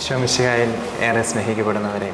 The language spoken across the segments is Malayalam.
ഈശോമിശിഹായിൽ ഏറെ സ്നേഹിക്കപ്പെടുന്നവരെ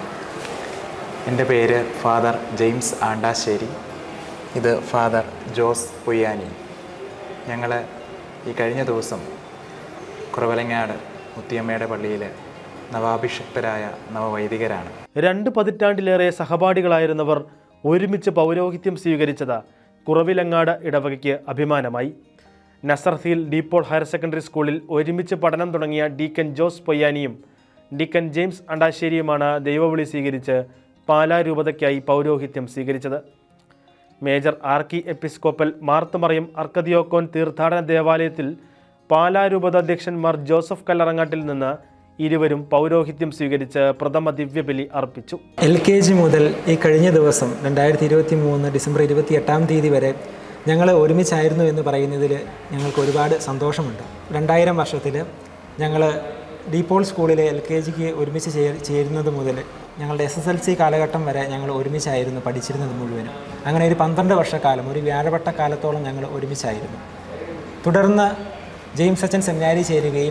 എൻ്റെ പേര് ഫാദർ ജെയിംസ് ആണ്ടാശ്ശേരി ഇത് ഫാദർ ജോസ് പൊയ്യാനി ഞങ്ങൾ ഈ കഴിഞ്ഞ ദിവസം കുറവലങ്ങാട് മുത്തിയമ്മയുടെ പള്ളിയിൽ നവാഭിഷിക്തരായ നവവൈദികരാണ് രണ്ട് പതിറ്റാണ്ടിലേറെ സഹപാഠികളായിരുന്നവർ ഒരുമിച്ച് പൗരോഹിത്യം സ്വീകരിച്ചത് കുറവിലങ്ങാട് ഇടവകയ്ക്ക് അഭിമാനമായി നസർഹിൽ ഡീപ്പോൾ ഹയർ സെക്കൻഡറി സ്കൂളിൽ ഒരുമിച്ച് പഠനം തുടങ്ങിയ ഡീക്കൻ ജോസ് പൊയ്യാനിയും ഡീക്കൻ ജെയിംസ് അണ്ടാശ്ശേരിയുമാണ് ദൈവവിളി സ്വീകരിച്ച് പാലാ രൂപതയ്ക്കായി പൗരോഹിത്യം സ്വീകരിച്ചത് മേജർ ആർക്കി എപ്പിസ്കോപ്പൽ മാർത്തുമറിയം അർക്കദിയോക്കോൻ തീർത്ഥാടന ദേവാലയത്തിൽ പാലാ രൂപത അധ്യക്ഷൻ മാർ ജോസഫ് കല്ലറങ്ങാട്ടിൽ നിന്ന് ഇരുവരും പൗരോഹിത്യം സ്വീകരിച്ച് പ്രഥമ ദിവ്യബലി അർപ്പിച്ചു എൽ കെ ജി മുതൽ ഈ കഴിഞ്ഞ ദിവസം രണ്ടായിരത്തി ഇരുപത്തി മൂന്ന് ഡിസംബർ ഇരുപത്തി എട്ടാം തീയതി വരെ ഞങ്ങൾ ഒരുമിച്ചായിരുന്നു എന്ന് പറയുന്നതിൽ ഞങ്ങൾക്ക് ഒരുപാട് സന്തോഷമുണ്ട് രണ്ടായിരം വർഷത്തിൽ ഞങ്ങൾ ഡീപോൾ സ്കൂളിലെ എൽ കെ ജിക്ക് ഒരുമിച്ച് ചേ- ചേരുന്നത് മുതൽ ഞങ്ങളുടെ എസ് എസ് എൽ സി കാലഘട്ടം വരെ ഞങ്ങൾ ഒരുമിച്ചായിരുന്നു പഠിച്ചിരുന്നത് മുഴുവനും അങ്ങനെ ഒരു പന്ത്രണ്ട് വർഷക്കാലം ഒരു വ്യാഴവട്ട കാലത്തോളം ഞങ്ങൾ ഒരുമിച്ചായിരുന്നു തുടർന്ന് ജെയിംസ് അച്ചൻ സെമിനാരി ചേരുകയും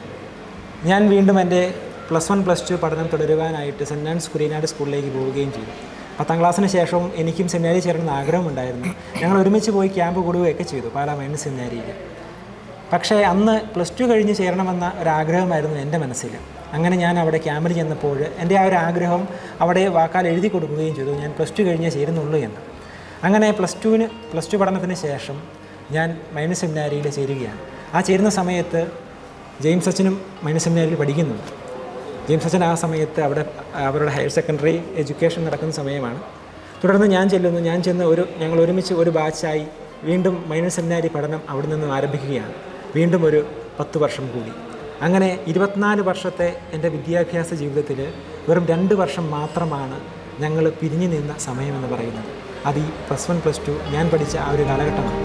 ഞാൻ വീണ്ടും എൻ്റെ പ്ലസ് വൺ പ്ലസ് ടു പഠനം തുടരുവാനായിട്ട് സെൻറ്റ് ആൻസ് കുരീനാട് സ്കൂളിലേക്ക് പോവുകയും ചെയ്തു പത്താം ക്ലാസ്സിന് ശേഷവും എനിക്കും സെമിനാരി ചേരണമെന്ന് ആഗ്രഹമുണ്ടായിരുന്നു ഞങ്ങൾ ഒരുമിച്ച് പോയി ക്യാമ്പ് കൂടുകയൊക്കെ ചെയ്തു പാലാ മൈനസ് സെമിനാരിയിൽ പക്ഷേ അന്ന് പ്ലസ് ടു കഴിഞ്ഞ് ചേരണമെന്ന ഒരാഗ്രഹമായിരുന്നു എൻ്റെ മനസ്സിൽ അങ്ങനെ ഞാൻ അവിടെ ക്യാമ്പിൽ ചെന്നപ്പോൾ എൻ്റെ ആ ഒരു ആഗ്രഹം അവിടെ വാക്കാൽ എഴുതി കൊടുക്കുകയും ചെയ്തു ഞാൻ പ്ലസ് ടു കഴിഞ്ഞേ ചേരുന്നുള്ളൂ എന്ന് അങ്ങനെ പ്ലസ് ടുവിന് പ്ലസ് ടു പഠനത്തിന് ശേഷം ഞാൻ മൈനസ് സെമിനാരിയിൽ ചേരുകയാണ് ആ ചേരുന്ന സമയത്ത് ജെയിംസ് അച്ഛനും മൈനസ് സെമിനാരിയിൽ പഠിക്കുന്നുണ്ട് ജെയിംസ് അച്ഛൻ ആ സമയത്ത് അവിടെ അവരുടെ ഹയർ സെക്കൻഡറി എഡ്യൂക്കേഷൻ നടക്കുന്ന സമയമാണ് തുടർന്ന് ഞാൻ ചെല്ലുന്നു ഞാൻ ചെന്ന് ഒരു ഞങ്ങൾ ഒരുമിച്ച് ഒരു ബാച്ചായി വീണ്ടും മൈനർ സെമിനാരി പഠനം അവിടെ നിന്നും ആരംഭിക്കുകയാണ് വീണ്ടും ഒരു പത്ത് വർഷം കൂടി അങ്ങനെ ഇരുപത്തിനാല് വർഷത്തെ എൻ്റെ വിദ്യാഭ്യാസ ജീവിതത്തിൽ വെറും രണ്ട് വർഷം മാത്രമാണ് ഞങ്ങൾ പിരിഞ്ഞു നിന്ന സമയമെന്ന് പറയുന്നത് അത് ഈ പ്ലസ് വൺ പ്ലസ് ടു ഞാൻ പഠിച്ച ആ ഒരു കാലഘട്ടമാണ്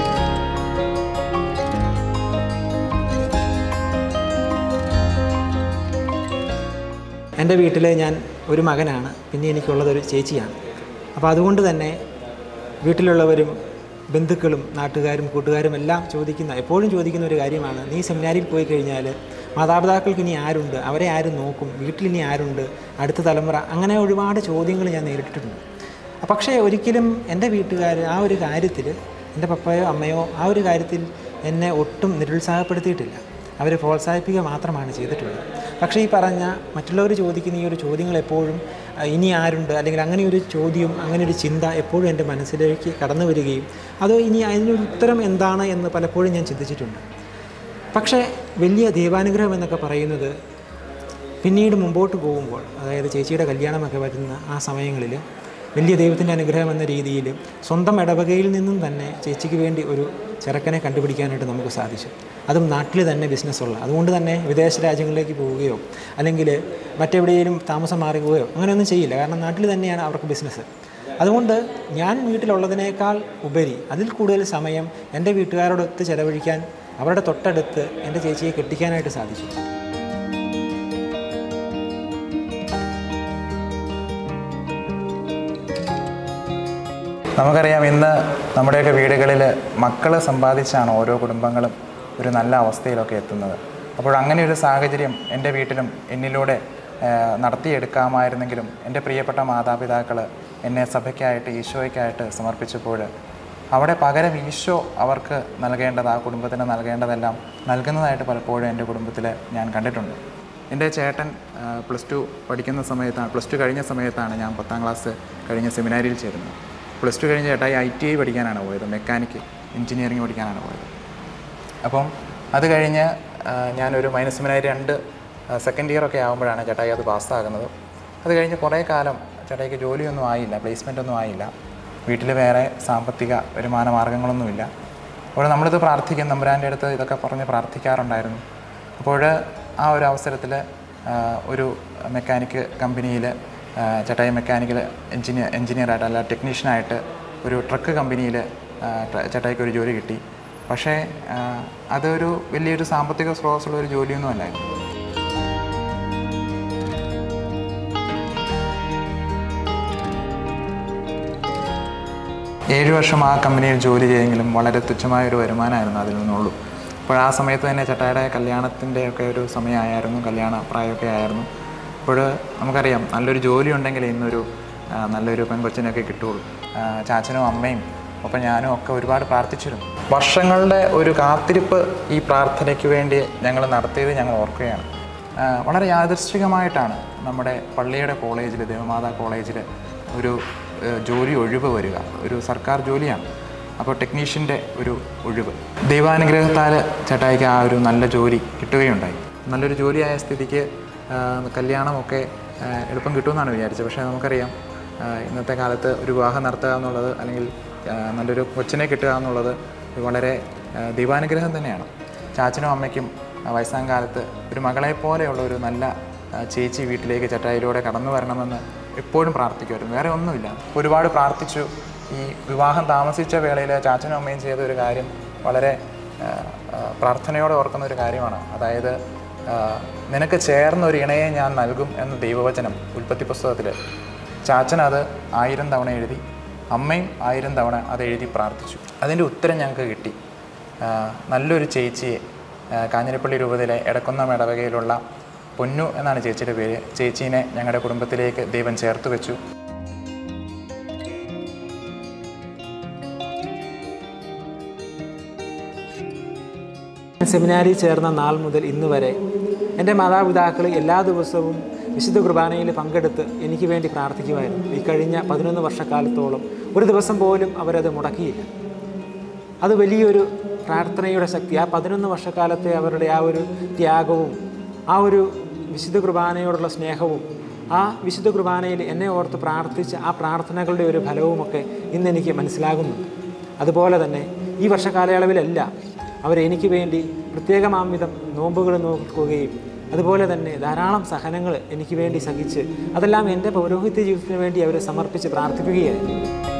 എൻ്റെ വീട്ടിൽ ഞാൻ ഒരു മകനാണ് പിന്നെ എനിക്കുള്ളത് ഒരു ചേച്ചിയാണ് അപ്പോൾ അതുകൊണ്ട് തന്നെ വീട്ടിലുള്ളവരും ബന്ധുക്കളും നാട്ടുകാരും കൂട്ടുകാരും എല്ലാം ചോദിക്കുന്ന എപ്പോഴും ചോദിക്കുന്ന ഒരു കാര്യമാണ് നീ സെമിനാരിയിൽ പോയി കഴിഞ്ഞാൽ മാതാപിതാക്കൾക്ക് ഇനി ആരുണ്ട് അവരെ ആരും നോക്കും വീട്ടിൽ ഇനി ആരുണ്ട് അടുത്ത തലമുറ അങ്ങനെ ഒരുപാട് ചോദ്യങ്ങൾ ഞാൻ നേരിട്ടിട്ടുണ്ട് പക്ഷേ ഒരിക്കലും എൻ്റെ വീട്ടുകാർ ആ ഒരു കാര്യത്തിൽ എൻ്റെ പപ്പയോ അമ്മയോ ആ ഒരു കാര്യത്തിൽ എന്നെ ഒട്ടും നിരുത്സാഹപ്പെടുത്തിയിട്ടില്ല അവരെ പ്രോത്സാഹിപ്പിക്കുക മാത്രമാണ് ചെയ്തിട്ടുള്ളത് പക്ഷേ ഈ പറഞ്ഞ മറ്റുള്ളവർ ചോദിക്കുന്ന ഈ ഒരു ചോദ്യങ്ങൾ എപ്പോഴും ആ, ഇനി ആരുണ്ട് അല്ലെങ്കിൽ അങ്ങനെ ഒരു ചോദ്യം അങ്ങനെ ഒരു ചിന്ത എപ്പോഴും എൻ്റെ മനസ്സിലേക്ക് കടന്നു വരികയും അതോ ഇനി അതിനൊരു ഉത്തരം എന്താണ് എന്ന് പലപ്പോഴും ഞാൻ ചിന്തിച്ചിട്ടുണ്ട് പക്ഷേ വലിയ ദൈവാനുഗ്രഹം എന്നൊക്കെ പറയുന്നത് പിന്നീട് മുമ്പോട്ട് പോകുമ്പോൾ അതായത് ചേച്ചിയുടെ കല്യാണമൊക്കെ വരുന്ന ആ സമയങ്ങളിൽ വലിയ ദൈവത്തിൻ്റെ അനുഗ്രഹം എന്ന രീതിയിൽ സ്വന്തം ഇടവകയിൽ നിന്നും തന്നെ ചേച്ചിക്ക് വേണ്ടി ഒരു ചെറുക്കനെ കണ്ടുപിടിക്കാനായിട്ട് നമുക്ക് സാധിച്ചു അതും നാട്ടിൽ തന്നെ ബിസിനസ്സുള്ള അതുകൊണ്ട് തന്നെ വിദേശ രാജ്യങ്ങളിലേക്ക് പോവുകയോ അല്ലെങ്കിൽ മറ്റെവിടെയെങ്കിലും താമസം മാറുകയോ അങ്ങനെയൊന്നും ചെയ്യില്ല കാരണം നാട്ടിൽ തന്നെയാണ് അവർക്ക് ബിസിനസ് അതുകൊണ്ട് ഞാൻ വീട്ടിലുള്ളതിനേക്കാൾ ഉപരി അതിൽ കൂടുതൽ സമയം എൻ്റെ വീട്ടുകാരോടൊത്ത് ചെലവഴിക്കാൻ അവരുടെ തൊട്ടടുത്ത് എൻ്റെ ചേച്ചിയെ കെട്ടിക്കാനായിട്ട് സാധിച്ചു നമുക്കറിയാം ഇന്ന് നമ്മുടെയൊക്കെ വീടുകളിൽ മക്കൾ സമ്പാദിച്ചാണ് ഓരോ കുടുംബങ്ങളും ഒരു നല്ല അവസ്ഥയിലൊക്കെ എത്തുന്നത് അപ്പോൾ അങ്ങനെ ഒരു സാഹചര്യം എൻ്റെ വീട്ടിലും എന്നിലൂടെ ആ, നടത്തിയെടുക്കാമായിരുന്നെങ്കിലും എൻ്റെ പ്രിയപ്പെട്ട മാതാപിതാക്കൾ എന്നെ സഭയ്ക്കായിട്ട് ഈശോയ്ക്കായിട്ട് സമർപ്പിച്ചപ്പോൾ അവിടെ പകരം ഈശോ അവർക്ക് നൽകേണ്ടത് ആ കുടുംബത്തിന് നൽകേണ്ടതെല്ലാം നൽകുന്നതായിട്ട് പലപ്പോഴും എൻ്റെ കുടുംബത്തിൽ ഞാൻ കണ്ടിട്ടുണ്ട് എൻ്റെ ചേട്ടൻ പ്ലസ് ടു പഠിക്കുന്ന സമയത്താണ് പ്ലസ് ടു കഴിഞ്ഞ സമയത്താണ് ഞാൻ പത്താം ക്ലാസ് കഴിഞ്ഞ സെമിനാരിയിൽ ചേരുന്നത് പ്ലസ് ടു കഴിഞ്ഞ ചേട്ടായി ഐ ടി ഐ പഠിക്കാനാണ് പോയത് മെക്കാനിക്ക് എഞ്ചിനീയറിംഗ് പഠിക്കാനാണ് പോയത് അപ്പം അത് കഴിഞ്ഞ് ആ, ഞാനൊരു മൈനസ് സെമിനാരി രണ്ട് സെക്കൻഡ് ഇയർ ഒക്കെ ആകുമ്പോഴാണ് ചേട്ടായി അത് പാസ്സാകുന്നത് അത് കഴിഞ്ഞ് കുറേ കാലം ചേട്ടായിക്ക് ജോലിയൊന്നും ആയില്ല പ്ലേസ്മെൻ്റ് ഒന്നും ആയില്ല വീട്ടിൽ വേറെ സാമ്പത്തിക വരുമാന മാർഗ്ഗങ്ങളൊന്നുമില്ല അപ്പോൾ നമ്മളിത് പ്രാർത്ഥിക്കും നമ്പുരാൻ്റെ അടുത്ത് ഇതൊക്കെ പറഞ്ഞ് പ്രാർത്ഥിക്കാറുണ്ടായിരുന്നു അപ്പോൾ ആ ഒരു അവസരത്തിൽ ഒരു മെക്കാനിക്ക് കമ്പനിയിൽ ചേട്ടായി മെക്കാനിക്കൽ എഞ്ചിനീയർ എഞ്ചിനീയറായിട്ട് അല്ല ടെക്നീഷ്യനായിട്ട് ഒരു ട്രക്ക് കമ്പനിയിൽ ചേട്ടായിക്ക് ഒരു ജോലി കിട്ടി പക്ഷേ ആ, അതൊരു വലിയൊരു സാമ്പത്തിക സ്രോതസ്സുള്ള ഒരു ജോലിയൊന്നും അല്ലായിരുന്നു ഏഴ് വർഷം ആ കമ്പനിയിൽ ജോലി ചെയ്തെങ്കിലും വളരെ തുച്ഛമായ ഒരു വരുമാനമായിരുന്നു അതിൽ നിന്നുള്ളൂ അപ്പോൾ ആ സമയത്ത് തന്നെ ചേട്ടായുടെ കല്യാണത്തിൻ്റെ ഒക്കെ ഒരു സമയമായിരുന്നു കല്യാണ പ്രായമൊക്കെ ആയിരുന്നു അപ്പോൾ നമുക്കറിയാം നല്ലൊരു ജോലി ഉണ്ടെങ്കിൽ ഇന്നൊരു ആ, നല്ലൊരു പെൺകൊച്ചിനൊക്കെ കിട്ടുള്ളൂ ആ, ചാച്ചനും അമ്മയും ഒപ്പം ഞാനും ഒക്കെ ഒരുപാട് പ്രാർത്ഥിച്ചിരുന്നു വർഷങ്ങളുടെ ഒരു കാത്തിരിപ്പ് ഈ പ്രാർത്ഥനയ്ക്ക് വേണ്ടി ഞങ്ങൾ നടത്തിയത് ഞങ്ങൾ ഓർക്കുകയാണ് ആ, വളരെ യാദൃശ്ചികമായിട്ടാണ് നമ്മുടെ പള്ളിയുടെ കോളേജിൽ ദേവമാതാ കോളേജിൽ ഒരു ഏഹ്, ജോലി ഒഴിവ് വരിക ഒരു സർക്കാർ ജോലിയാണ് അപ്പോൾ ടെക്നീഷ്യൻ്റെ ഒരു ഒഴിവ് ദൈവാനുഗ്രഹത്താൽ ചേട്ടായിക്ക് ആ ഒരു നല്ല ജോലി കിട്ടുകയുണ്ടായി നല്ലൊരു ജോലിയായ സ്ഥിതിക്ക് ആ, കല്യാണമൊക്കെ ആ, എളുപ്പം കിട്ടുമെന്നാണ് വിചാരിച്ചത് പക്ഷേ നമുക്കറിയാം ആ, ഇന്നത്തെ കാലത്ത് ഒരു വിവാഹം നടത്തുക എന്നുള്ളത് അല്ലെങ്കിൽ ആ, നല്ലൊരു കൊച്ചിനെ കിട്ടുക എന്നുള്ളത് വളരെ ആ, ദൈവാനുഗ്രഹം തന്നെയാണ് ചാച്ചനും അമ്മയ്ക്കും ആ, വയസ്സാം കാലത്ത് ഒരു മകളെ പോലെയുള്ള ഒരു നല്ല ആ, ചേച്ചി വീട്ടിലേക്ക് ചട്ടായിലൂടെ കടന്നു വരണമെന്ന് എപ്പോഴും പ്രാർത്ഥിക്കുമായിരുന്നു വേറെ ഒന്നുമില്ല ഒരുപാട് പ്രാർത്ഥിച്ചു ഈ വിവാഹം താമസിച്ച വേളയിൽ ചാച്ചനും അമ്മയും ചെയ്ത ഒരു കാര്യം വളരെ ആ, ആ, പ്രാർത്ഥനയോടെ ഓർക്കുന്ന ഒരു കാര്യമാണ് അതായത് ആ, നിനക്ക് ചേർന്ന ഒരു ഇണയെ ഞാൻ നൽകും എന്ന ദൈവവചനം ഉൽപ്പത്തി പുസ്തകത്തിൽ ചാച്ചൻ അത് ആയിരം തവണ എഴുതി അമ്മയും ആയിരം തവണ അത് എഴുതി പ്രാർത്ഥിച്ചു അതിൻ്റെ ഉത്തരം ഞങ്ങൾക്ക് കിട്ടി ആ, നല്ലൊരു ചേച്ചിയെ ആ, കാഞ്ഞിരപ്പള്ളി രൂപതയിലെ എടക്കുന്നം ഇടവകയിലുള്ള പൊന്നു എന്നാണ് ചേച്ചിയുടെ പേര് ചേച്ചീനെ ഞങ്ങളുടെ കുടുംബത്തിലേക്ക് ദൈവം ചേർത്ത് വെച്ചു സെമിനാരിൽ ചേർന്ന നാൾ മുതൽ ഇന്ന് വരെ എൻ്റെ മാതാപിതാക്കൾ എല്ലാ ദിവസവും വിശുദ്ധ കുർബാനയിൽ പങ്കെടുത്ത് എനിക്ക് വേണ്ടി പ്രാർത്ഥിക്കുമായിരുന്നു ഈ കഴിഞ്ഞ പതിനൊന്ന് വർഷക്കാലത്തോളം ഒരു ദിവസം പോലും അവരത് മുടക്കിയില്ല അത് വലിയൊരു പ്രാർത്ഥനയുടെ ശക്തി ആ പതിനൊന്ന് വർഷക്കാലത്തെ അവരുടെ ആ ഒരു ത്യാഗവും ആ ഒരു വിശുദ്ധ കുർബാനയോടുള്ള സ്നേഹവും ആ വിശുദ്ധ കുർബാനയിൽ എന്നെ ഓർത്ത് പ്രാർത്ഥിച്ച ആ പ്രാർത്ഥനകളുടെ ഒരു ഫലവുമൊക്കെ ഇന്ന് എനിക്ക് മനസ്സിലാകുന്നുണ്ട് അതുപോലെ തന്നെ ഈ വർഷകാലയളവിലെല്ലാം അവരെനിക്ക് വേണ്ടി പ്രത്യേകമാംവിധം നോമ്പുകൾ നോക്കുകയും അതുപോലെ തന്നെ ധാരാളം സഹനങ്ങൾ എനിക്ക് വേണ്ടി സഹിച്ച് അതെല്ലാം എൻ്റെ പൗരോഹിത്യ ജീവിതത്തിന് വേണ്ടി അവർ സമർപ്പിച്ച് പ്രാർത്ഥിക്കുകയായിരുന്നു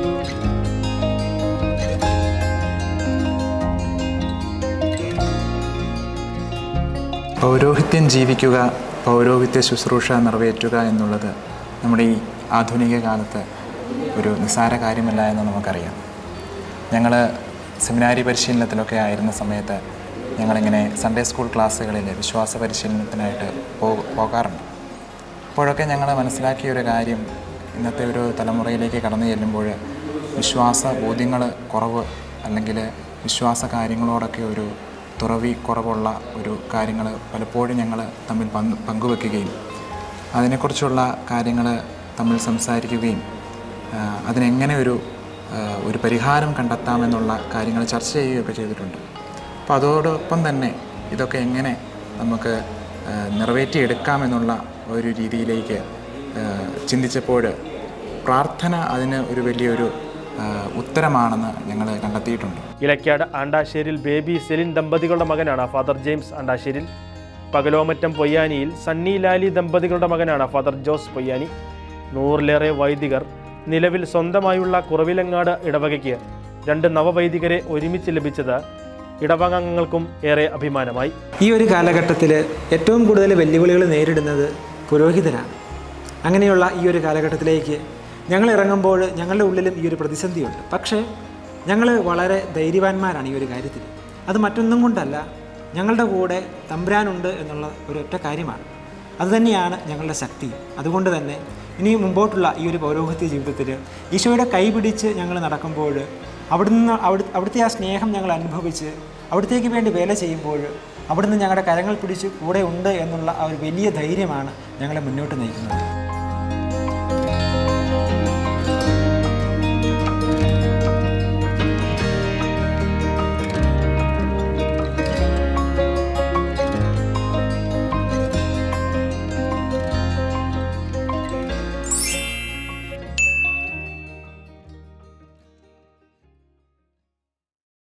പൗരോഹിത്യം ജീവിക്കുക പൗരോഹിത്യ ശുശ്രൂഷ നിറവേറ്റുക എന്നുള്ളത് നമ്മുടെ ഈ ആധുനിക കാലത്ത് ഒരു നിസ്സാര കാര്യമല്ല എന്ന് നമുക്കറിയാം ഞങ്ങൾ സെമിനാരി പരിശീലനത്തിലൊക്കെ ആയിരുന്ന സമയത്ത് ഞങ്ങളിങ്ങനെ സൺഡേ സ്കൂൾ ക്ലാസ്സുകളിൽ വിശ്വാസ പരിശീലനത്തിനായിട്ട് പോ പോകാറുണ്ട് അപ്പോഴൊക്കെ ഞങ്ങൾ മനസ്സിലാക്കിയ ഒരു കാര്യം ഇന്നത്തെ ഒരു തലമുറയിലേക്ക് കടന്നു ചെല്ലുമ്പോൾ വിശ്വാസ ബോധ്യങ്ങൾ കുറവ് അല്ലെങ്കിൽ വിശ്വാസ കാര്യങ്ങളോടൊക്കെ ഒരു തുറവി കുറവുള്ള ഒരു കാര്യങ്ങൾ പലപ്പോഴും ഞങ്ങൾ തമ്മിൽ പങ്ക് പങ്കുവെക്കുകയും അതിനെക്കുറിച്ചുള്ള കാര്യങ്ങൾ തമ്മിൽ സംസാരിക്കുകയും ആ, അതിനെങ്ങനെ ഒരു ആ, ഒരു പരിഹാരം കണ്ടെത്താമെന്നുള്ള കാര്യങ്ങൾ ചർച്ച ചെയ്യുകയൊക്കെ ചെയ്തിട്ടുണ്ട് അപ്പോൾ അതോടൊപ്പം തന്നെ ഇതൊക്കെ എങ്ങനെ നമുക്ക് ആ, നിറവേറ്റിയെടുക്കാമെന്നുള്ള ഒരു രീതിയിലേക്ക് ആ, ചിന്തിച്ചപ്പോൾ പ്രാർത്ഥന അതിന് ഒരു വലിയൊരു ആ, ഉത്തരമാണെന്ന് ഞങ്ങൾ കണ്ടെത്തിയിട്ടുണ്ട് ഇലക്കാട് ആണ്ടാശ്ശേരിൽ ബേബി സെലിൻ ദമ്പതികളുടെ മകനാണ് ഫാദർ ജെയിംസ് ആണ്ടാശ്ശേരിൽ പകലോമറ്റം പൊയ്യാനിയിൽ സണ്ണി ലാലി ദമ്പതികളുടെ മകനാണ് ഫാദർ ജോസ് പൊയ്യാനി നൂറിലേറെ വൈദികർ നിലവിൽ സ്വന്തമായുള്ള കുറവിലങ്ങാട് ഇടവകയ്ക്ക് രണ്ട് നവവൈദികരെ ഒരുമിച്ച് ലഭിച്ചത് ഇടവകാംഗങ്ങൾക്കും ഏറെ അഭിമാനമായി ഈ ഒരു കാലഘട്ടത്തിൽ ഏറ്റവും കൂടുതൽ വെല്ലുവിളികൾ നേരിടുന്നത് പുരോഹിതരാണ് അങ്ങനെയുള്ള ഈ ഒരു കാലഘട്ടത്തിലേക്ക് ഞങ്ങൾ ഇറങ്ങുമ്പോൾ ഞങ്ങളുടെ ഉള്ളിലും ഈ ഒരു പ്രതിസന്ധിയുണ്ട് പക്ഷേ ഞങ്ങൾ വളരെ ധൈര്യവാന്മാരാണ് ഈ ഒരു കാര്യത്തിൽ അത് മറ്റൊന്നും കൊണ്ടല്ല ഞങ്ങളുടെ കൂടെ തമ്പുരാനുണ്ട് എന്നുള്ള ഒരൊറ്റ കാര്യമാണ് അതുതന്നെയാണ് ഞങ്ങളുടെ ശക്തി അതുകൊണ്ട് തന്നെ ഇനി മുമ്പോട്ടുള്ള ഈ ഒരു പൗരോഹിത്യ ജീവിതത്തിൽ ഈശോയുടെ കൈ പിടിച്ച് ഞങ്ങൾ നടക്കുമ്പോൾ അവിടുന്ന് അവിടെ അവിടുത്തെ ആ സ്നേഹം ഞങ്ങൾ അനുഭവിച്ച് അവിടത്തേക്ക് വേണ്ടി വേല ചെയ്യുമ്പോൾ അവിടുന്ന് ഞങ്ങളുടെ കരങ്ങൾ പിടിച്ച് കൂടെ ഉണ്ട് എന്നുള്ള ആ ഒരു വലിയ ധൈര്യമാണ് ഞങ്ങളെ മുന്നോട്ട് നയിക്കുന്നത്